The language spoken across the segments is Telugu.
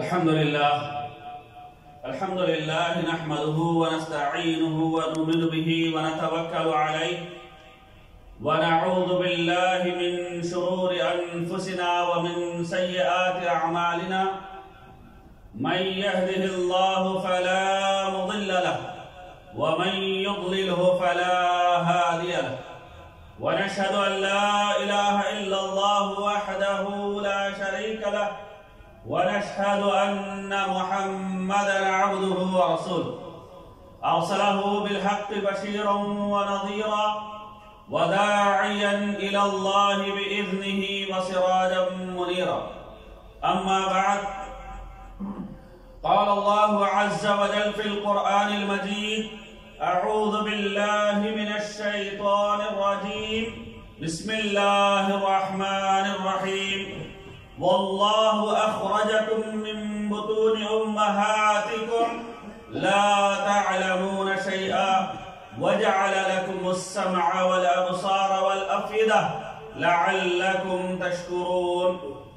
الحمد لله الحمد لله نحمده ونستعينه ونؤمن به ونتوكل عليه ونعوذ بالله من شرور انفسنا ومن سيئات اعمالنا من يهده الله فلا مضل له ومن يضلله فلا هادي له ونشهد ان لا اله الا الله وحده لا شريك له ونشهد ان محمدا عبده ورسوله ارسله بالحق بشيرا ونظيرا وداعيا الى الله باذنه وسراجا منيرا اما بعد قال الله عز وجل في القران المجيد اعوذ بالله من الشيطان الرجيم بسم الله الرحمن الرحيم والله اخرجكم من بطون امهاتكم لا تعلمون شيئا وجعل لكم السمع والابصار والافئده لعلكم تشكرون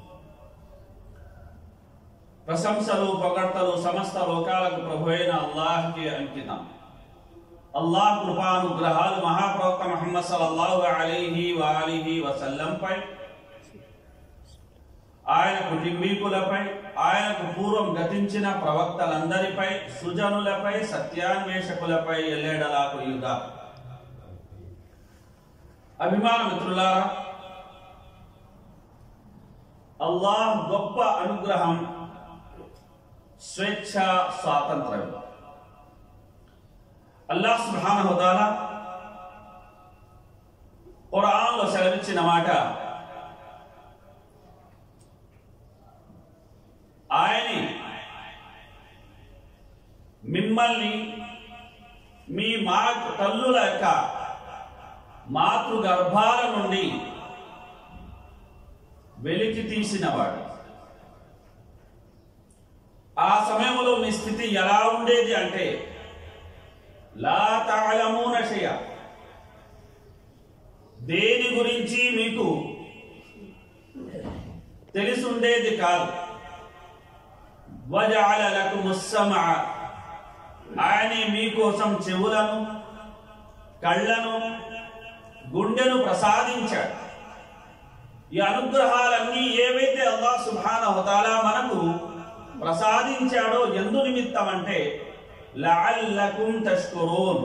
ప్రశంసలు పొగడ్తలు సమస్త లోకాలకు ప్రభు అయిన అల్లాహ్కి అంకితం అల్లాహ్ కృపానుగ్రహాలు మహాప్రవక్త మహమ్మద్ సల్లల్లాహు అలైహి వాలిహి వసల్లంపై ఆయన కుటుంబీకులపై ఆయనకు పూర్వం గతించిన ప్రవక్తలందరిపై సుజనులపై సత్యాన్వేషకులపై ఎల్లేడలా కొయ్యుగా అభిమాన మిత్రులారా అల్లాహ్ గొప్ప అనుగ్రహం స్వేచ్ఛ స్వాతంత్రం అల్లాహ్ సుబ్హానహు తాలా ఖురాన్లో సెలవిచ్చిన మాట ఆయనే మిమ్మల్ని మీ మా తల్లుల యొక్క మాతృ గర్భాల నుండి వెలికి తీసినవాడు ఆ సమయంలో మీ స్థితి ఎలా ఉండేది అంటే లా తాళమూన షయ దేని గురించి మీకు తెలిసుండేది కాదు వజఅల లకుముస్సమఅ ఆయన మీకోసం చెవులను కళ్ళను గుండెను ప్రసాదించాడు ఈ అనుగ్రహాలన్నీ ఏవైతే అల్లాహ్ సుబ్హానహు తాలా మనకు ప్రసాదించాడో ఎందు నిమిత్తం అంటే లఅల్లకుం తష్కురూన్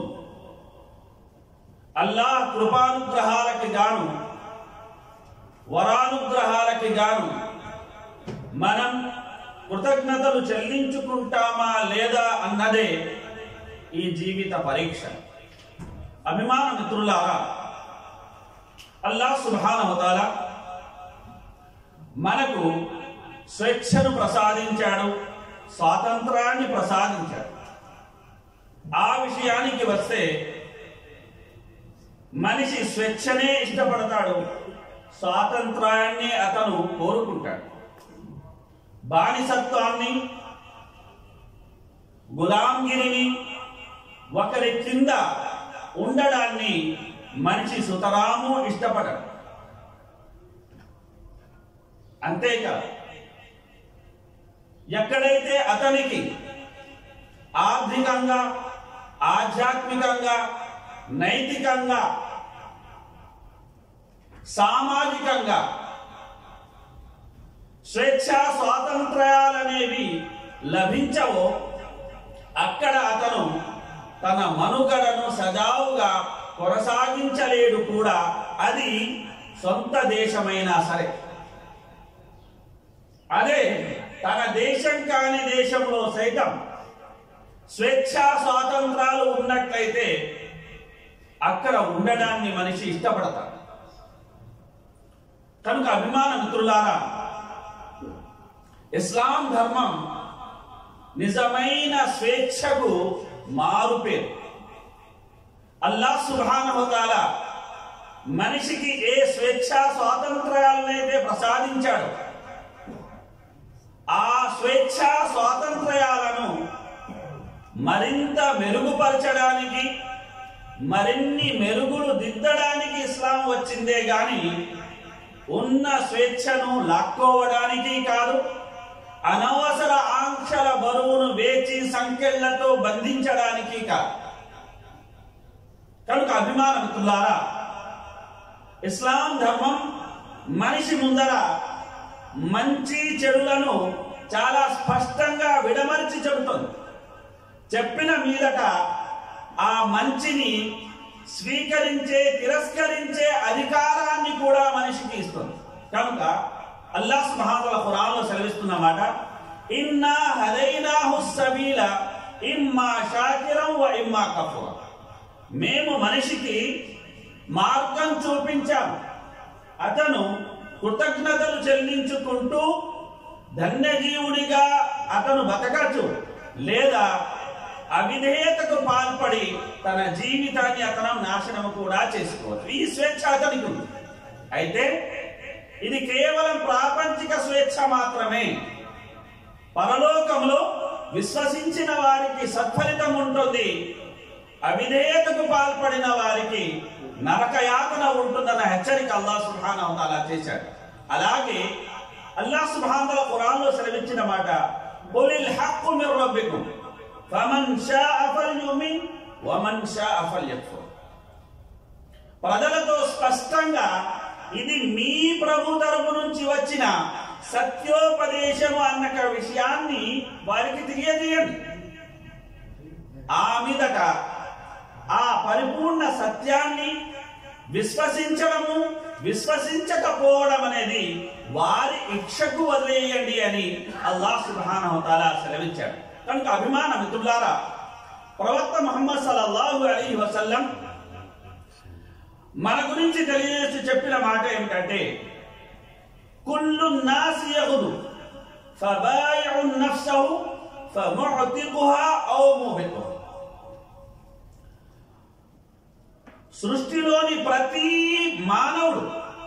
అల్లాహ్ కృపానుగ్రహాలకి గాను వరానుగ్రహాలకి గాను మనం కృతజ్ఞతలు చెల్లించుకుంటామా లేదా అన్నదే ఈ జీవిత పరీక్ష అభిమాన మిత్రులారా అల్లాహ్ సుభానవతాల మనకు స్వేచ్ఛను ప్రసాదించాడు స్వాతంత్రాన్ని ప్రసాదించాడు ఆ విషయానికి వస్తే మనిషి స్వేచ్ఛనే ఇష్టపడతాడు స్వాతంత్రాన్ని అతను కోరుకుంటాడు బానిసత్వాన్ని గులాంగిరిని ఒకరి కింద ఉండడాన్ని మనిషి సుతరాము ఇష్టపడడు అంతేకాదు ఎక్కడైతే అతనికి ఆర్థికంగా ఆధ్యాత్మికంగా నైతికంగా సామాజికంగా స్వేచ్ఛ స్వాతంత్ర్యాలనేవి లభించవో అక్కడ అతను తన మనుగడను సజావుగా కొనసాగించలేడు కూడా అది సొంత దేశమైనా సరే అదే తన దేశం కాని దేశంలో సైతం స్వేచ్ఛ స్వాతంత్రాలు ఉన్నట్లయితే అక్కడ ఉండడాన్ని మనిషి ఇష్టపడతాడు కనుక అభిమాన మిత్రులారా ఇస్లాం ధర్మం నిజమైన స్వేచ్ఛకు మారుపేరు అల్లాహ్ సుభానహుతాల మనిషికి ఏ స్వేచ్ఛ స్వాతంత్ర్యాలనైతే ప్రసాదించాడు ఆ స్వేచ్ఛ స్వాతంత్ర్యాలను మరింత మెరుగుపరచడానికి మరిన్ని మెరుగులు దిద్దడానికి ఇస్లాం వచ్చిందే గాని ఉన్న స్వేచ్ఛను లాక్కోవడానికి కాదు అనవసర ఆంక్షల బరువును వేచి సంఖ్యలతో బంధించడానికి కాదు కనుక అభిమాన మిత్రులారా ఇస్లాం ధర్మం మనిషి ముందర మంచి చెడులను చాలా స్పష్టంగా విడమర్చి చెబుతుంది చెప్పిన మీదట ఆ మంచిని స్వీకరించే తిరస్కరించే అధికారాన్ని కూడా మనిషికి ఇస్తుంది కనుక అల్లాహ్ సుబ్హానహు ఖురాన్లో సెలవిస్తున్న మాట ఇన్నా హదైనాహు సబీల ఇమ్మా షాకిరం వ ఇమ్మా కఫూరా మేము మనిషికి మార్గం చూపించాము అతను కృతజ్ఞతలు చెల్లించుకుంటూ ధన్యజీవుడిగా అతను బతకచ్చు లేదా అవిధేయతకు పాల్పడి తన జీవితాన్ని అతను నాశనం కూడా చేసుకోవచ్చు ఈ స్వేచ్ఛ అతనికి ఉంది అయితే ఇది కేవలం ప్రాపంచిక స్వేచ్ఛ మాత్రమే పరలోకంలో విశ్వసించిన వారికి సత్ఫలితం ఉంటుంది అవిధేయతకు పాల్పడిన వారికి నరకయాతన ఉంటుందన్న హెచ్చరిక అల్లా సుబ్హానహు వ తఆలా చేశాడు అలాగే అల్లా సుబ్హానహు వ ఖురాన్లో సెలవిచ్చిన మాట ఖులిల్ హక్కు మిర్ రబ్బికుం ఫమన్ షాఅ ఫల్యుమిన్ వమన్ షాఅ ఫల్యక్ఫుర్ ప్రజలతో స్పష్టంగా ఇది మీ ప్రభు తరపు నుంచి వచ్చిన సత్యోపదేశము అన్న విషయాన్ని వారికి తెలియజేయండి ఆ మీదట ఆ పరిపూర్ణ సత్యాన్ని విశ్వసించడము విశ్వసించకపోవడం అనేది వారి ఇక్షకు వదిలేయండి అని అల్లాహ్ సుబ్హానహు తాలా సెలవిచ్చాడు కనుక అభిమాన మిత్రులారా ప్రవక్త ముహమ్మద్ సల్లల్లాహు అలైహి వసల్లం మన గురించి తెలియజేసి చెప్పిన మాట ఏమిటంటే కుల్లు నాసి యగుదు ఫబాయిఉ నఫ్సహు ఫముఅతికుహా ఔ ముబికుహా సృష్టిలోని ప్రతి మానవుడు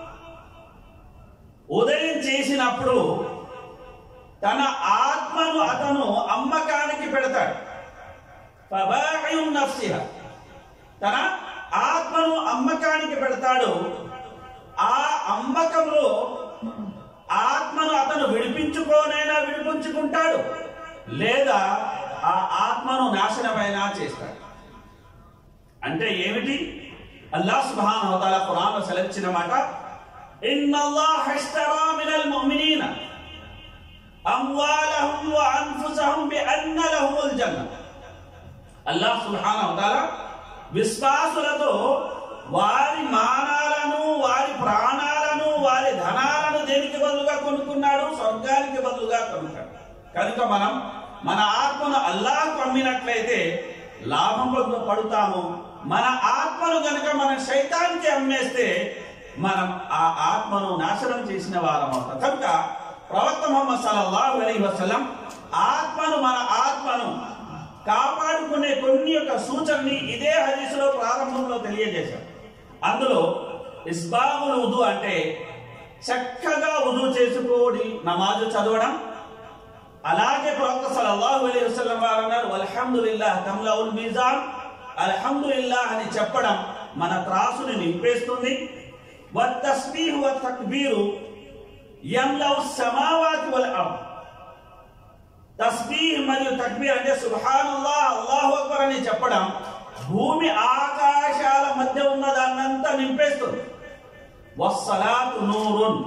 ఉదయం చేసినప్పుడు తన ఆత్మను అతను అమ్మకానికి పెడతాడు ఫబాయిఉ నఫ్సిహా తన ఆత్మను అమ్మకానికి పెడతాడు ఆ అమ్మకంలో ఆత్మను అతను విడిపించుకోనైనా విడిపించుకుంటాడు లేదా ఆ ఆత్మను నాశనమైనా చేస్తాడు అంటే ఏమిటి అల్లాహ్ సుబ్హానహు వ తఆలా ఖురాన్లో సెలవిచ్చిన మాట ఇన్నల్లాహ ఇష్టరా మినల్ ముమినీన అమ్వాలహుం వ అన్ఫుసహుం బిఅన్న లహుముల్ జన్న అల్లాహ్ సుబ్హానహు వ తఆలా విశ్వాసులతో వారి మానాలను వారి ప్రాణాలను వారి ధనాలను దేనికి బదులుగా కొనుక్కున్నాడు స్వర్గానికి బదులుగా కొనుక్కాడు కనుక మనం మన ఆత్మను అల్లాహ్కు అమ్మినట్లయితే లాభం పొందు పడుతాము మన ఆత్మను గనుక మన శైతానికి అమ్మేస్తే మనం ఆ ఆత్మను నాశనం చేసిన వారం అవుతాం కనుక ప్రవక్త ముహమ్మద్ సల్లల్లాహు అలైహి వసల్లం ఆత్మను మన ఆత్మను కాపాడుకునే కొన్ని యొక్క సూచనని ఇదే హదీసులో ప్రారంభంలో తెలియజేశాం అందులో ఇస్బాబుల్ ఉదు అంటే చక్కగా ఉదు చేసుకోడి నమాజు చదవడం అలాగే ప్రవక్త సల్లల్లాహు అలైహి వసల్లం వారు అన్నారు అల్హమ్దులిల్లాహ్ తమ్లౌల్ మీజాన్ అల్హమ్దులిల్లాహ్ అని చెప్పడం మన త్రాసుని నింపేస్తుంది వత్తస్బీహ్ వ తక్బీరు యమ్లౌ సమావాతి వల్ అర్ద్ తస్బీహ్ మరియు తక్బీర్ అంటే సుబ్హానల్లాహ్ అల్లాహు అక్బర్ అని చెప్పడం భూమి ఆకాశాల మధ్య ఉన్న దాన్నంతా నింపేస్తుంది వస్సలాతు నూరున్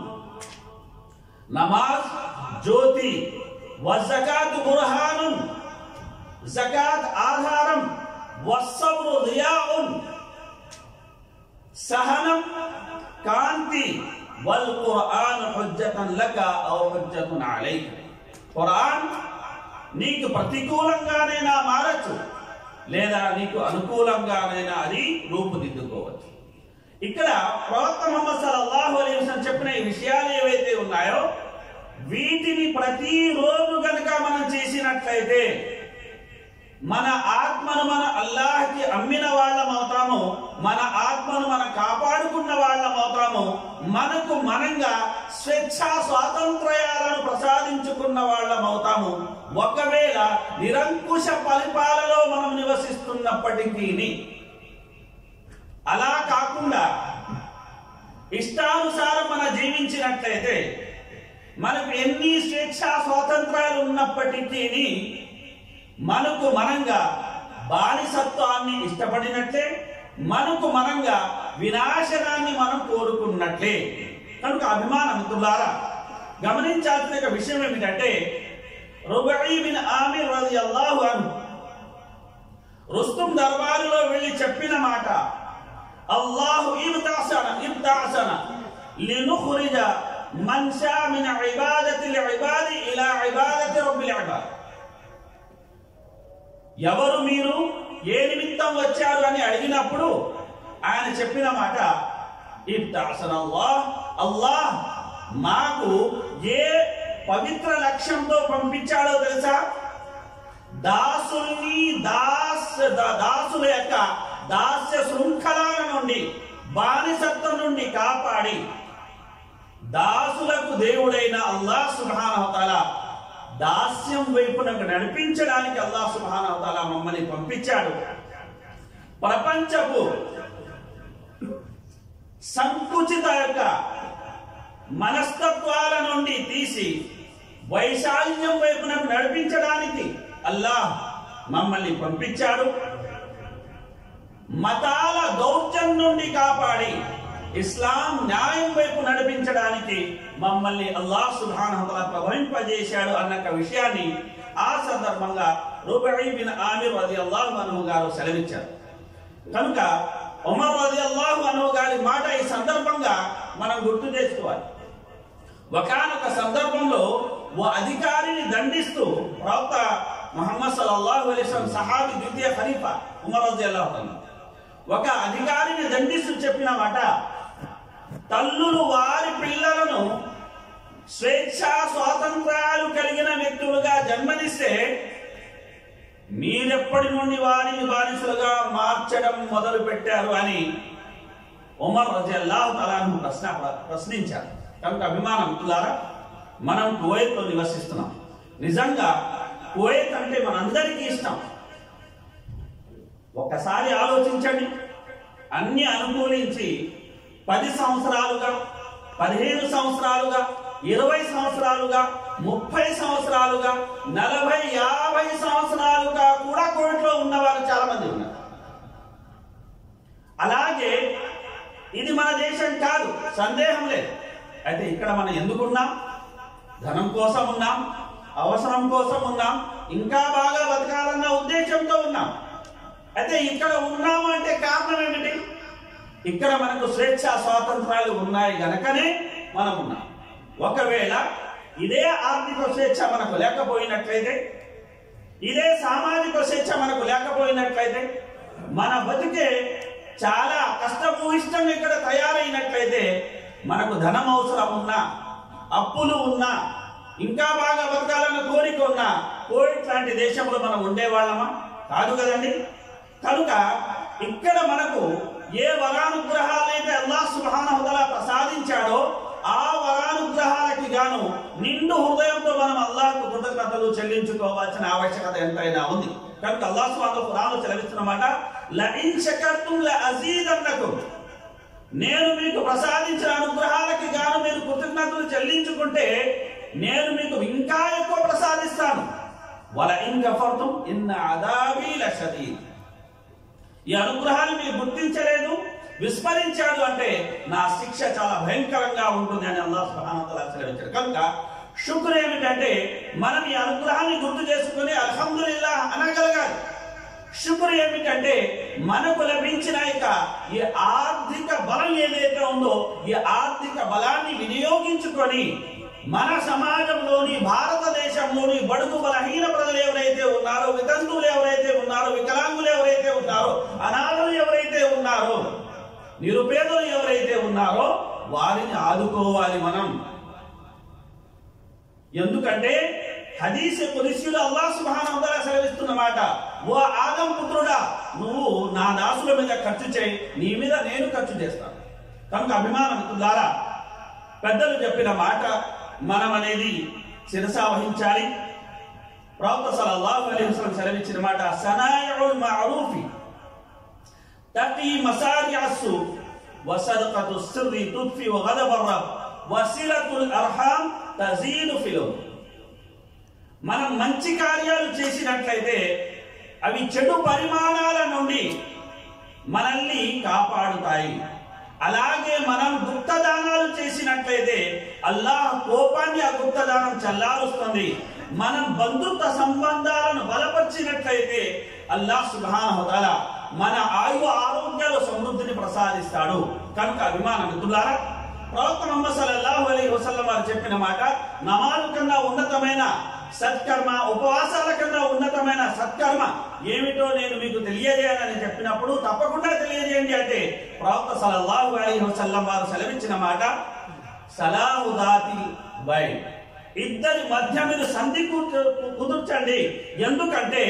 నమాజ్ జ్యోతి వజకాత్ బుర్హానున్ జకాత్ ఆధారం వస్సబ్రు దియాఉన్ సహనం కాంతి వల్ ఖుర్ఆన్ హుజ్జతన్ లక ఔ హుజ్జతున్ అలైక ఖురాన్ నీకు ప్రతికూలంగానైనా మారచ్చు లేదా నీకు అనుకూలంగానైనా అది రూపుదిద్దుకోవచ్చు ఇక్కడ ప్రవక్త ముహమ్మద్ సల్లల్లాహు అలైహి వసల్లం చెప్పిన ఈ విషయాలు ఏవైతే ఉన్నాయో వీటిని ప్రతిరోజు గనుక మనం చేసినట్లయితే మన ఆత్మను మన అల్లాహ్కి అమ్మిన వాళ్ళం అవుతాము మన ఆత్మను మనం కాపాడుకున్న వాళ్ళం అవుతాము మనకు మనంగా స్వేచ్ఛ స్వాతంత్ర్యాలను ప్రసాదించుకున్న వాళ్ళం అవుతాము ఒకవేళ నిరంకుశ పరిపాలలో మనం నివసిస్తున్నప్పటికీ అలా కాకుండా ఇష్టానుసారం మనం జీవించినట్లయితే మనకు ఎన్ని స్వేచ్ఛా స్వాతంత్రాలు ఉన్నప్పటికీ మనకు మనంగా బానిసత్వాన్ని ఇష్టపడినట్లే మనకు మనంగా వినాశనాన్ని మనం కోరుకున్నట్లే కనుక అభిమాన మిత్రులారా గమనించాల్సిన ఒక విషయం ఏమిటంటే రుబై బిన్ ఆమిర్ రలియల్లాహు అన్హు రుస్తుం దర్బారులో వెళ్ళి చెప్పిన మాట అల్లాహు ఇబ్తాసన ఇబ్తాసన లినుఖ్రిజ మన్ షా మిన్ ఇబాదతి ఇబాది ఇలా ఇబాదతి రబ్బిల్ ఇబాద్ ఎవరు మీరు ఏ నిమిత్తం వచ్చారు అని అడిగినప్పుడు ఆయన చెప్పిన మాట ఇబ్తాసన అల్లాహ్ అల్లాహ్ మాకు ఏ పవిత్ర లక్ష్యంతో పంపించాడో తెలుసా దాసుల్ని దాస్ దా- దాసుల యొక్క దాస్య శృంఖలాల నుండి బానిసత్వం నుండి కాపాడి దాసులకు దేవుడైన అల్లాహ్ సుబ్హానహుతాల దాస్యం వైపునకు నడిపించడానికి అల్లాహ్ సుబ్హానహుతాల మమ్మల్ని పంపించాడు ప్రపంచపు సంకుచిత యొక్క మనస్తత్వాల నుండి తీసి వైశాల్యం వైపునకు నడిపించడానికి అల్లాహ్ మమ్మల్ని పంపించాడు మతాల దౌత్యం నుండి కాపాడి ఇస్లాం న్యాయం వైపు నడిపించడానికి మమ్మల్ని అల్లాహ్ సుబ్హానహువతఆలా ప్రభవింపజేశాడు అన్న ఒక విషయాన్ని ఆ సందర్భంగా రూబై బిన్ ఆమిర్ రలియల్లాహు అన్హు గారు సెలవిచ్చారు కనుక ఉమర్ రలియల్లాహు అన్హు గారి మాట ఈ సందర్భంగా మనం గుర్తు చేసుకోవాలి ఒకనొక సందర్భంలో ఓ అధికారిని దండిస్తూ ప్రవక్త ముహమ్మద్ సల్లల్లాహు అలైహి వసల్లం సహాబి ద్వితీయ ఖలీఫా ఉమర్ రలియల్లాహు అన్హు ఒక అధికారిని దండిస్తూ చెప్పిన మాట తల్లులు వారి పిల్లలను స్వేచ్ఛా స్వాతంత్రాలు కలిగిన వ్యక్తులుగా జన్మనిస్తే మీరెప్పటి నుండి వారిని బానిసలుగా మార్చడం మొదలు పెట్టారు అని ఉమర్ రజల్లాహు తలాను ప్రశ్న ప్రశ్నించారు కనుక అభిమానం మిత్రులారా మనం కువైత్లో నివసిస్తున్నాం నిజంగా కువైత్ అంటే మనందరికీ ఇష్టం ఒక్కసారి ఆలోచించండి అన్ని అనుకూలించి పది సంవత్సరాలుగా పదిహేను సంవత్సరాలుగా ఇరవై సంవత్సరాలుగా ముప్పై సంవత్సరాలుగా నలభై యాభై సంవత్సరాలుగా కూడా కోవిడ్లో ఉన్నవారు చాలా మంది ఉన్నారు అలాగే ఇది మన దేశం కాదు సందేహం లేదు అయితే ఇక్కడ మనం ఎందుకున్నాం ధనం కోసం ఉన్నాం అవసరం కోసం ఉన్నాం ఇంకా బాగా బతకాలన్న ఉద్దేశంతో ఉన్నాం అయితే ఇక్కడ ఉన్నాము అంటే కారణం ఏమిటి ఇక్కడ మనకు స్వేచ్ఛ స్వాతంత్రాలు ఉన్నాయి గనకనే మనం ఉన్నాం ఒకవేళ ఇదే ఆర్థిక స్వేచ్ఛ మనకు లేకపోయినట్లయితే ఇదే సామాజిక స్వేచ్ఛ మనకు లేకపోయినట్లయితే మన బతుకే చాలా కష్టభూయిష్టంగా ఇక్కడ తయారైనట్లయితే మనకు ధనం అవసరం ఉన్నా అప్పులు ఉన్నా ఇంకా బాగా బతకాలన్న కోరిక ఉన్నా కోవిడ్ లాంటి దేశంలో మనం ఉండేవాళ్ళమా కాదు కదండి కనుక ఇక్కడ మనకు ఏ వరానుగ్రహాలైతే అల్లాహ్ సుబ్హానహు వతఆలా ప్రసాదించాడో ఆ వరానుగ్రహాలకి గాను నిండు హృదయంతో మనం అల్లాహ్కు కృతజ్ఞతలు చెల్లించుకోవాల్సిన ఆవశ్యకత ఎంతైనా ఉంది కనుక అల్లాహ్ సుబ్హానహు ఖురాన్లో సెలవిస్తున్నమాట లఇన్ షకర్తుం లఅజీదన్నకుం నేను మీకు ప్రసాదించిన అనుగ్రహాలకి గాను మీరు కృతజ్ఞతలు చెల్లించుకుంటే నేను మీకు ఇంకా ఎక్కువ ప్రసాదిస్తాను వల ఇన్ కఫర్తుం ఇన్న అదాబీ లషదీద్ ఈ అనుగ్రహాన్ని మీరు గుర్తించలేదు విస్మరించాడు అంటే నా శిక్ష చాలా భయంకరంగా ఉంటుంది అని అల్లాహ్ సుబ్హానహు వతఆలా సెలవించాడు కనుక శుక్ర్ ఏమిటంటే మనం ఈ అనుగ్రహాన్ని గుర్తు చేసుకుని అల్హమ్దులిల్లా అనగలగాలి శుక్ర్ ఏమిటంటే మనకు లభించిన యొక్క ఈ ఆర్థిక బలం ఏదైతే ఉందో ఈ ఆర్థిక బలాన్ని వినియోగించుకొని మన సమాజంలోని భారతదేశంలోని బడుగు బలహీన ప్రజలు ఎవరైతే ఉన్నారో వితంతువులు ఎవరైతే ఉన్నారో వికలాంగులు ఎవరైతే ఉన్నారో అనాథలు ఎవరైతే ఉన్నారో నిరుపేదలు ఎవరైతే ఉన్నారో వారిని ఆదుకోవాలి మనం ఎందుకంటే హదీస్ కుదిస్యులు అల్లాహ్ సుబ్హానహు వతఆలా సెలవిస్తున్న మాట ఓ ఆదం పుత్రుడా నువ్వు నా దాసుల మీద ఖర్చు చేయి నీ మీద నేను ఖర్చు చేస్తాను కనుక అభిమానం ద్వారా పెద్దలు చెప్పిన మాట మనం అనేది శిరసా వహించాలి ప్రవక్త సల్లల్లాహు అలైహి వసల్లం సెలవిచ్చిన మాట సనాయఉల్ మఅరూఫి تقي مسارع السوء وصدقة السر تطفئ غضب الرب وصلة الأرحام తజీదు ఫిలో మనం మంచి కార్యాలు చేసినట్లయితే అవి చెడు పరిమాణాల నుండి మనల్ని కాపాడుతాయి అలాగే మనం గుప్తదానాలు చేసినట్లయితే అల్లాహ్ కోపాన్ని ఆ గుప్తదానం చల్లారుస్తుంది మనం బంధుత్వ సంబంధాలను బలపరిచినట్లయితే అల్లాహ్ సుభానహుతాల మన ఆయు ఆరోగ్యాలు సమృద్ధిని ప్రసాదిస్తాడు కనుక అభిమాన మిత్రులారా ప్రవక్త ముహమ్మద్ సల్లల్లాహు అలైహి వసల్లం వారు చెప్పిన మాట నమాజు కన్నా ఉన్నతమైన సత్కర్మ ఉపవాసాల కన్నా ఉన్నతమైన సత్కర్మ ఏమిటో నేను మీకు తెలియజేయాలని చెప్పినప్పుడు తప్పకుండా తెలియజేయండి అంటే ప్రవక్త సల్లల్లాహు అలైహి వసల్లం వారు సెలవిచ్చిన మాట సలాహుదాతి బై ఇద్దరి మధ్య మీరు సంధి కూర్చు- కుదుర్చండి ఎందుకంటే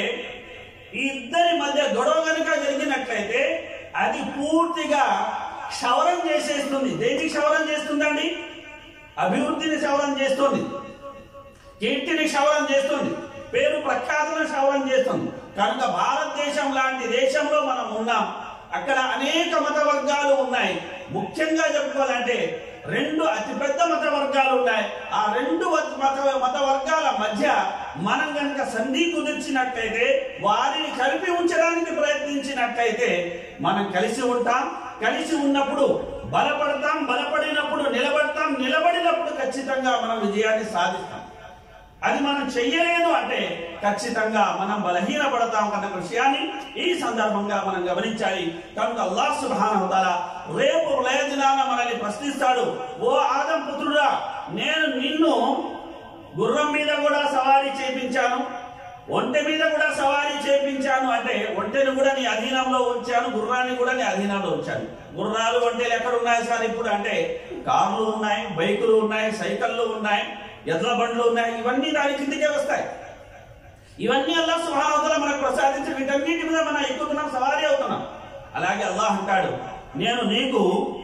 ఈ ఇద్దరి మధ్య గొడవ కనుక జరిగినట్లయితే అది పూర్తిగా క్షవరం చేసేస్తుంది దేనికి క్షవరం చేస్తుందండి అభివృద్ధిని క్షవరం చేస్తుంది కీర్తిని క్షవరం చేస్తుంది పేరు ప్రఖ్యాతులను క్షవరం చేస్తుంది కనుక భారతదేశం లాంటి దేశంలో మనం ఉన్నాం అక్కడ అనేక మత వర్గాలు ఉన్నాయి ముఖ్యంగా చెప్పుకోవాలంటే రెండు అతిపెద్ద మత వర్గాలు ఉన్నాయి ఆ రెండు వ- మత మత వర్గాల మధ్య మనం కనుక సంధి కుదిర్చినట్లయితే వారిని కలిపి ఉంచడానికి ప్రయత్నించినట్లయితే మనం కలిసి ఉంటాం కలిసి ఉన్నప్పుడు బలపడతాం బలపడినప్పుడు నిలబడతాం నిలబడినప్పుడు ఖచ్చితంగా మనం విజయాన్ని సాధిస్తాం అది మనం చెయ్యలేదు అంటే ఖచ్చితంగా మనం బలహీనపడతాం కన్న విషయాన్ని ఈ సందర్భంగా మనం గమనించాలి కనుక అల్లాహ్ సుబ్హానహు వతఆలా రేపు ప్రయోజనాన మనల్ని ప్రశ్నిస్తాడు ఓ ఆదం పుత్రుడా నేను నిన్ను గుర్రం మీద కూడా సవారీ చేపించాను ఒంటె మీద కూడా సవారీ చేపించాను అంటే ఒంటెను కూడా నీ అధీనంలో ఉంచాను గుర్రాన్ని కూడా నీ అధీనంలో ఉంచాను గుర్రాలు ఒంటెలు ఎక్కడ ఉన్నాయి సార్ ఇప్పుడు అంటే కార్లు ఉన్నాయి బైకులు ఉన్నాయి సైకిళ్ళు ఉన్నాయి ఎడ్ల బండ్లు ఉన్నాయి ఇవన్నీ దాని కిందకే వస్తాయి ఇవన్నీ అల్లా సుహావతల మనకు ప్రసాదించి వీటన్నిటి మీద మనం ఎక్కుతున్నాం సవారీ అవుతున్నాం అలాగే అల్లాహ్ అంటాడు నేను నీకు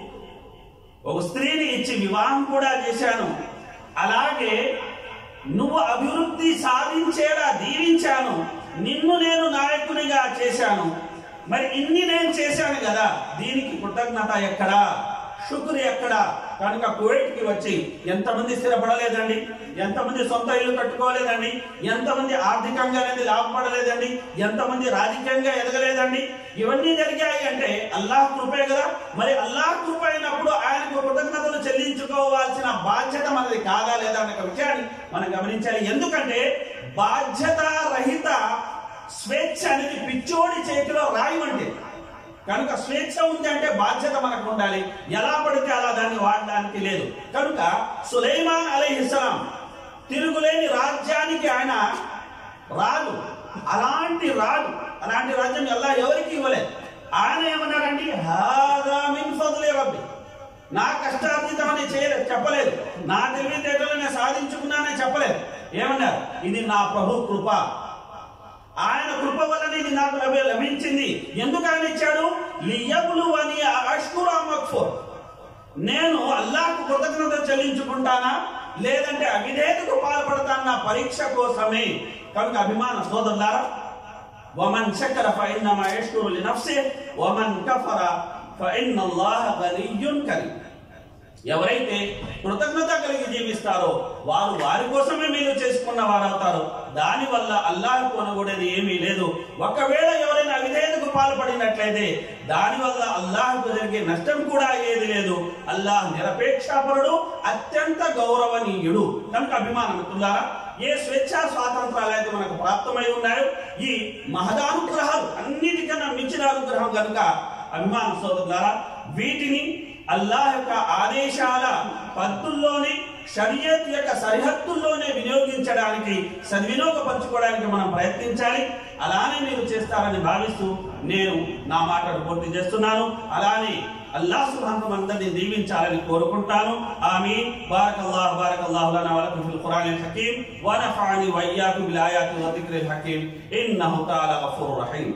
ఒక స్త్రీని ఇచ్చి వివాహం కూడా చేశాను అలాగే నువ్వు అభివృద్ధి సాధించేలా దీవించాను నిన్ను నేను నాయకునిగా చేశాను మరి ఇన్ని నేను చేశాను కదా దీనికి కృతజ్ఞత ఎక్కడా శుక్రు ఎక్కడా కనుక కువైట్కి వచ్చి ఎంతమంది స్థిరపడలేదండి ఎంతమంది సొంత ఇల్లు కట్టుకోలేదండి ఎంతమంది ఆర్థికంగా అనేది లాభపడలేదండి ఎంతమంది రాజకీయంగా ఎదగలేదండి ఇవన్నీ జరిగాయి అంటే అల్లాహ్ కృపే కదా మరి అల్లాహ్ కృప అయినప్పుడు ఆయనకు కృతజ్ఞతలు చెల్లించుకోవాల్సిన బాధ్యత మనది కాదా లేదా అనే ఒక విషయాన్ని మనం గమనించాలి ఎందుకంటే బాధ్యత రహిత స్వేచ్ఛ అనేది పిచ్చోడి చేతిలో రాయి వంటిది కనుక స్వేచ్ఛ ఉంది అంటే బాధ్యత మనకు ఉండాలి ఎలా పడితే అలా దాన్ని వాడడానికి లేదు కనుక సులైమాన్ అలైహిస్సలాం తిరుగులేని రాజ్యానికి ఆయన రాజు అలాంటి రాజు అలాంటి రాజ్యం ఎలా ఎవరికి ఇవ్వలేదు ఆయన ఏమన్నారండి హాదా మిన్ ఫضل రబ్బి నా కష్టార్జితం అని చేయలేదు చెప్పలేదు నా తెలివితేటలు నేను సాధించుకున్నానని చెప్పలేదు ఏమన్నారు ఇది నా ప్రభు కృప ఆయన కృప వలన ఇది నాకు లభి- లభించింది ఎందుకు ఆయన ఇచ్చాడు లియబులు అని అష్కురా మక్ఫూర్ నేను అల్లాహ్కు కృతజ్ఞత చెల్లించుకుంటానా లేదంటే అవిధేతకు పాల్పడతానా పరీక్ష కోసమే కనుక అభిమాన సోదరులారా వమన్ శకర ఫఇన్నమా యష్కురు లినఫ్సి వమన్ కఫర ఫఇన్నల్లాహ గనియ్యున్ కరీం ఎవరైతే కృతజ్ఞత కలిగి జీవిస్తారో వారు వారి కోసమే మేలు చేసుకున్న వారు అవుతారు దాని వల్ల అల్లాహ్ కొనగూడేది ఏమీ లేదు ఒకవేళ ఎవరైనా అవిధేయతకు పాల్పడినట్లయితే దాని వల్ల అల్లాహ్కు జరిగే నష్టం కూడా ఏది లేదు అల్లాహ్ నిరపేక్షపరుడు అత్యంత గౌరవనీయుడు కనుక అభిమానం మిత్రులారా ఏ స్వేచ్ఛా స్వాతంత్రాలు అయితే మనకు ప్రాప్తమై ఉన్నాయో ఈ మహదానుగ్రహాలు అన్నిటికన్నా మించిన అనుగ్రహం కనుక అభిమాన సోదరులారా వీటిని అల్లాహ్ యొక్క ఆదేశాల పద్ధతుల్లోనే షరియత్ యొక్క సరిహద్దుల్లోనే వినియోగించడానికి సద్వినియోగపరచుకోవడానికి మనం ప్రయత్నించాలి అలానే మీరు చేస్తారని భావిస్తూ నేను నా మాటను పూర్తి చేస్తున్నాను అలానే అల్లాహ్ సుబ్హానహు అందరిని దీవించాలని కోరుకుంటాను ఆమీన్ బారకల్లాహు బారకల్లాహు లనా వలకుం ఫిల్ ఖురానిల్ హకీమ్ వ నఫఅని వ ఇయ్యాకుం బిల్ ఆయాతి వ దిక్రిల్ హకీమ్ ఇన్నహు తఆలా గఫూరుర్ రహీమ్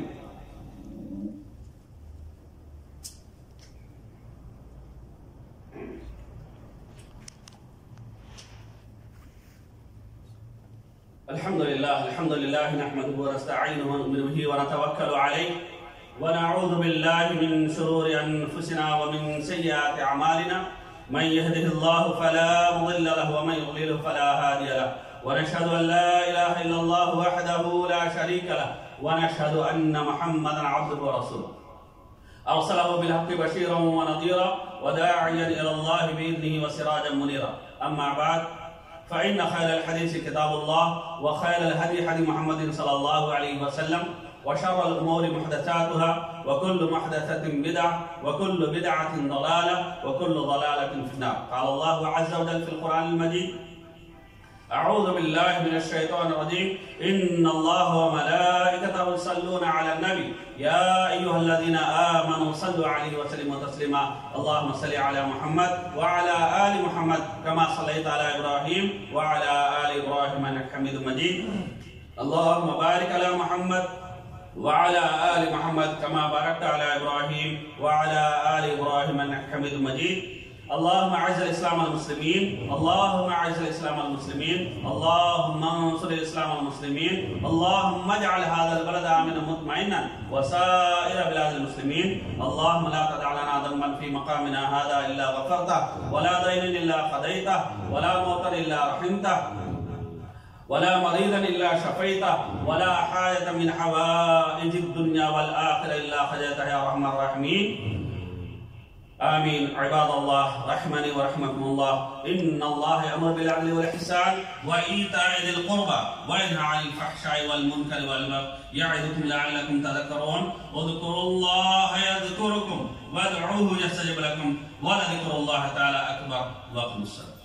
الحمد لله الحمد لله نحمده ونستعينه ونؤمن به ونتوكل عليه ونعوذ بالله من شرور انفسنا ومن سيئات اعمالنا من يهده الله فلا مضل له ومن يضلله فلا هادي له ونشهد ان لا اله الا الله وحده لا شريك له ونشهد ان محمدا عبده ورسوله أرسله بالحق بشيرا ونذيرا وداعيا إلى الله بإذنه وسراجا منيرا أما بعد فإن خير الحديث كتاب الله وخير الهدي هدي محمد صلى الله عليه وسلم وشر الأمور محدثاتها وكل محدثة بدعة وكل بدعة ضلالة وكل ضلالة في النار قال الله عز وجل في القرآن المجيد أعوذ بالله من الشيطان الرجيم إن الله وملائكته يصلون على النبي يا أيها الذين آمنوا صلوا عليه وسلموا تسليما اللهم صل على محمد وعلى آل محمد كما صليت على إبراهيم وعلى آل إبراهيم إنك حميد مجيد اللهم بارك على محمد وعلى آل محمد كما باركت على إبراهيم وعلى آل إبراهيم إنك حميد مجيد اللهم اعز الاسلام والمسلمين اللهم اعز الاسلام والمسلمين اللهم انصر الاسلام والمسلمين اللهم اجعل هذا البلد امنا مطمئنا وسائر بلاد المسلمين اللهم لا تدع لنا ذنبا في مقامنا هذا الا غفرته ولا دين الا قضيته ولا موتا الا رحمته ولا مريضا الا شفيته ولا حاجه من حوائج الدنيا والاخره الا خجلته يا ارحم الراحمين آمين عباد الله رحمني ورحمكم الله إن الله يأمر بالعدل والإحسان وإيتاء ذي القربى وينهى عن الفحشاء والمنكر والبغي يعظكم لعلكم تذكرون اذكروا الله يذكركم وادعوه يستجب لكم ولذكر الله تعالى أكبر وأقم الصلاة